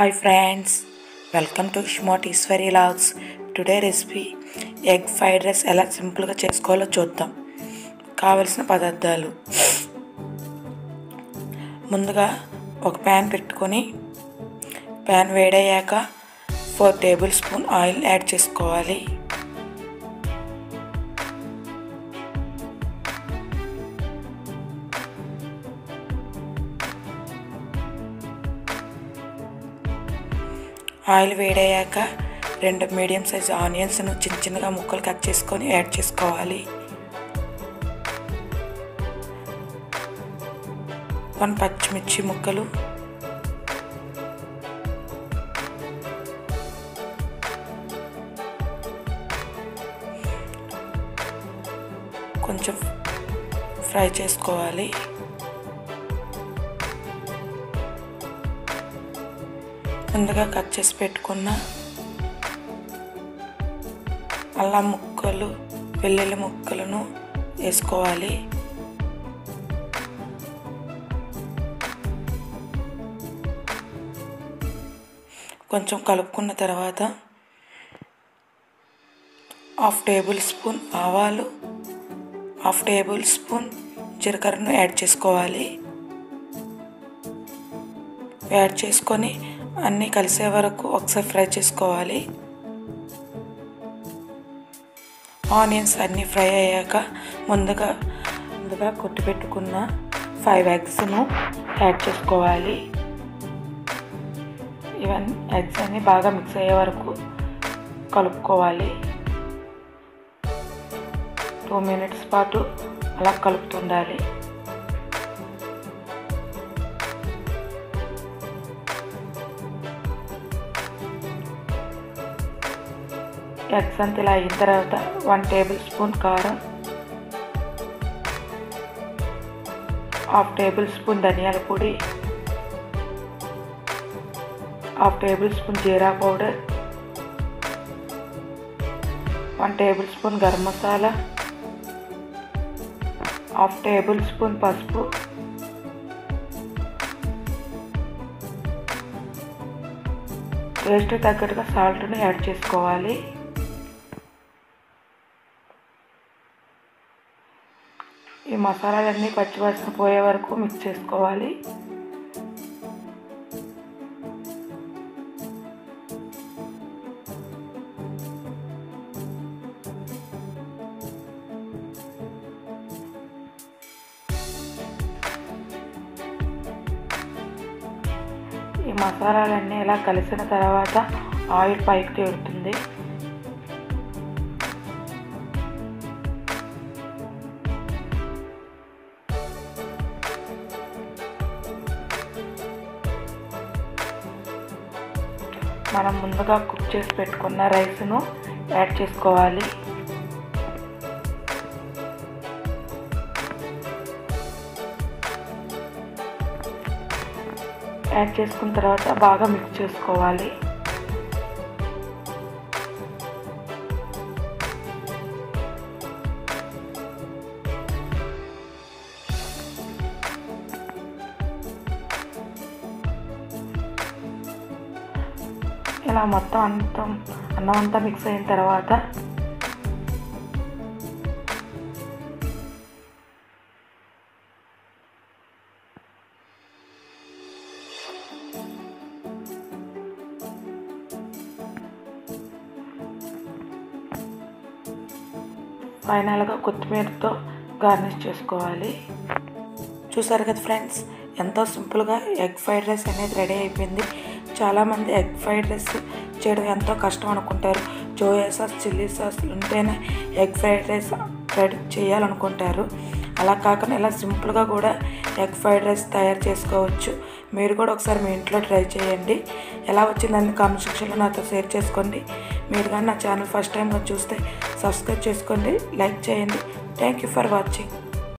hi friends welcome to smart Eshwari logs today recipe egg fried rice ఎలా సింపుల్గా చేసుకోవాలో చూద్దాం కావలసిన పదార్థాలు ముందుగా ఒక ప్యాన్ పెట్టుకొని ప్యాన్ వేడయ్యాక four tablespoon oil add చేసుకోవాలి ఆయిల్ వేడయ్యాక రెండు మీడియం సైజ్ ఆనియన్స్ను చిన్న చిన్నగా ముక్కలు కట్ చేసుకొని యాడ్ చేసుకోవాలి వన్ పచ్చిమిర్చి ముక్కలు కొంచెం ఫ్రై చేసుకోవాలి ముందుగా కట్ చేసి పెట్టుకున్న అల్లం ముక్కలు వెల్లుల్లి ముక్కలను వేసుకోవాలి కొంచెం కలుపుకున్న తర్వాత హాఫ్ టేబుల్ స్పూన్ ఆవాలు హాఫ్ టేబుల్ స్పూన్ జీలకర్రను యాడ్ చేసుకోవాలి యాడ్ చేసుకొని అన్నీ కలిసే వరకు ఒకసారి ఫ్రై చేసుకోవాలి ఆనియన్స్ అన్నీ ఫ్రై అయ్యాక ముందుగా ముందుగా కొట్టి పెట్టుకున్న ఫైవ్ ఎగ్స్ను యాడ్ చేసుకోవాలి ఇవన్నీ ఎగ్స్ అన్నీ బాగా మిక్స్ అయ్యే వరకు కలుపుకోవాలి టూ మినిట్స్ పాటు అలా కలుపుతుండాలి ఎగ్స్ అంతా ఇలా అయిన తర్వాత వన్ టేబుల్ స్పూన్ కారం హాఫ్ టేబుల్ స్పూన్ ధనియాల పొడి half tablespoon jeera powder one tablespoon garam masala half tablespoon పసుపు టేస్ట్ తగ్గట్టుగా సాల్ట్ని యాడ్ చేసుకోవాలి ఈ మసాలాలన్నీ పచ్చివాసన పోయే వరకు మిక్స్ చేసుకోవాలి ఈ మసాలాలన్నీ ఇలా కలిసిన తర్వాత ఆయిల్ పైకి తేలుతుంది మనం ముందుగా కుక్ చేసి పెట్టుకున్న రైస్ను యాడ్ చేసుకోవాలి యాడ్ చేసుకున్న తర్వాత బాగా మిక్స్ చేసుకోవాలి ఇలా మొత్తం అంతా అన్నం అంతా మిక్స్ అయిన తర్వాత ఫైనల్గా కొత్తిమీరతో గార్నిష్ చేసుకోవాలి చూసారు కదా ఫ్రెండ్స్ ఎంతో సింపుల్గా ఎగ్ ఫ్రైడ్ రైస్ అనేది రెడీ అయిపోయింది చాలామంది ఎగ్ ఫ్రైడ్ రైస్ చేయడం ఎంతో కష్టం అనుకుంటారు జోయా సాస్ చిల్లీ సాస్ ఉంటేనే ఎగ్ ఫ్రైడ్ రైస్ రెడీ చేయాలనుకుంటారు అలా కాకుండా ఇలా సింపుల్గా కూడా ఎగ్ ఫ్రైడ్ రైస్ తయారు చేసుకోవచ్చు మీరు కూడా ఒకసారి మీ ఇంట్లో ట్రై చేయండి ఎలా వచ్చిందని కామెంట్ సెక్షన్లో నాతో షేర్ చేసుకోండి మీరు కానీ నా ఛానల్ ఫస్ట్ టైంగా చూస్తే సబ్స్క్రైబ్ చేసుకోండి లైక్ చేయండి థ్యాంక్ యూ ఫర్ వాచింగ్